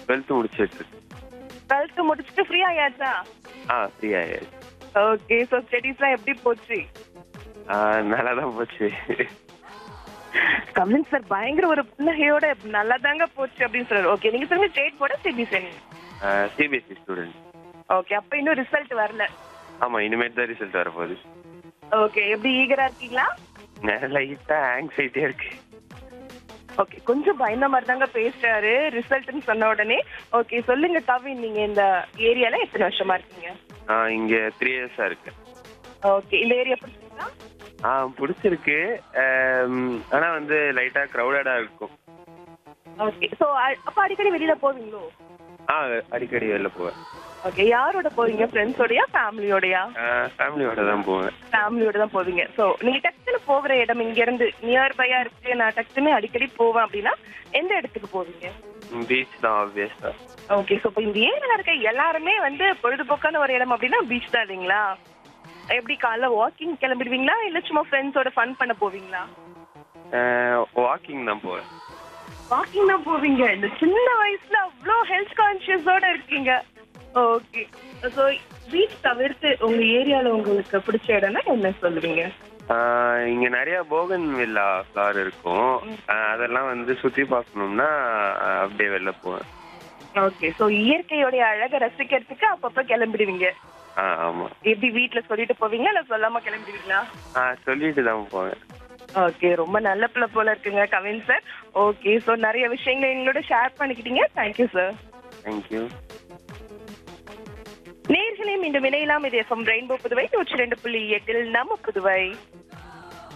twelfth முடிச்சிட்டு இருக்கு twelfth முடிச்சுட்டு ஃப்ரீ ஆயாச்சா ஆ ஃப்ரீ ஆயாச்சு ஓகே ஸோ ஸ்டடீஸ்லாம் எப்படி போச்சு ஆ, நல்லா தான் போச்சு கவின் சார் பயங்கர ஒரு புன்னகையோட நல்லா தாங்க போச்சு அப்படின்னு சொல்றாரு ஓகே நீங்க சொல்லுங்க ஸ்டேட் போர்டா சிபிஎஸ்சி சிபிஎஸ்சி ஸ்டூடெண்ட் ஓகே அப்ப இன்னும் ரிசல்ட் வரல ஆமா இனிமேட் தான் ரிசல்ட் வரப்போகுது ஓகே எப்படி ஈகரா இருக்கீங்களா லைட்டா ஆங்ஸைட்டியா இருக்கு ஓகே கொஞ்சம் பயந்த மாதிரி தாங்க பேசுறாரு ரிசல்ட்னு சொன்ன உடனே ஓகே சொல்லுங்க கவின் நீங்க இந்த ஏரியால எத்தனை வருஷமா இருக்கீங்க ஆ இங்க த்ரீ இயர்ஸா இருக்கு ஓகே இந்த ஏரியா பிடிச்சிருக்கா ஆ பிடிச்சிருக்கு ஆம், ஆனா வந்து லைட்டா க்ரௌடடா இருக்கும் ஓகே ஸோ அப்ப அடிக்கடி வெளியில போவீங்களோ ஆ அடிக்கடி வெளில போவேன் ஓகே யாரோட போவீங்க ஃப்ரெண்ட்ஸோடயா ஃபேமிலியோடயா ஃபேமிலியோட தான் போவேன் ஃபேமிலியோட தான் போவீங்க ஸோ நீங்க டக்குன்னு போகிற இடம் இங்க இருந்து நியர்பையா இருக்கு நான் டக்குன்னு அடிக்கடி போவேன் அப்படின்னா எந்த இடத்துக்கு போவீங்க பீச் தான் ஆப்வியஸா ஓகே ஸோ இப்போ இந்த ஏரியால இருக்க எல்லாருமே வந்து பொழுதுபோக்கான ஒரு இடம் அப்படின்னா பீச் தான் இல்லைங்களா எப்படி காலைல வாக்கிங் கிளம்பிடுவீங்களா இல்ல சும்மா ஃப்ரெண்ட்ஸோட ஃபன் பண்ண போவீங்களா வாக்கிங் தான் போவேன் வாக்கிங் தான் போவீங்க இந்த சின்ன வயசுல அவ்வளோ ஹெல்த் கான்சியஸோட இருக்கீங்க ஓகே ஸோ பீச் தவிர்த்து உங்க ஏரியால உங்களுக்கு பிடிச்ச இடம்னா என்ன சொல்லுவீங்க ஆ, இங்க நிறைய போகன் வில்லா ஃப்ளார் இருக்கும் ஆ, அதெல்லாம் வந்து சுத்தி பார்க்கணும்னா ஆ, அப்படியே வெளில போவேன் ஓகே ஸோ இயற்கையோடைய அழகை ரசிக்கிறதுக்கு அப்பப்போ கிளம்பிடுவீங்க ஆ ஆமா எப்படி வீட்ல சொல்லிட்டு போவீங்களா இல்ல சொல்லாம கிளம்பிடுவீங்களா ஆ சொல்லிட்டு தான் போவேன் ஓகே ரொம்ப நல்ல பிள்ளை போல இருக்குங்க கவின் சார் ஓகே ஸோ நிறைய விஷயங்களை எங்களோட ஷேர் பண்ணிக்கிட்டீங்க தேங்க்யூ சார் தேங்க்யூ நேர்களே மீண்டும் இணையலாம் இது எஃப்எம் ரெயின்போ புதுவை நூற்றி ரெண்டு புள்ளி எட்டில் நம்ம புதுவை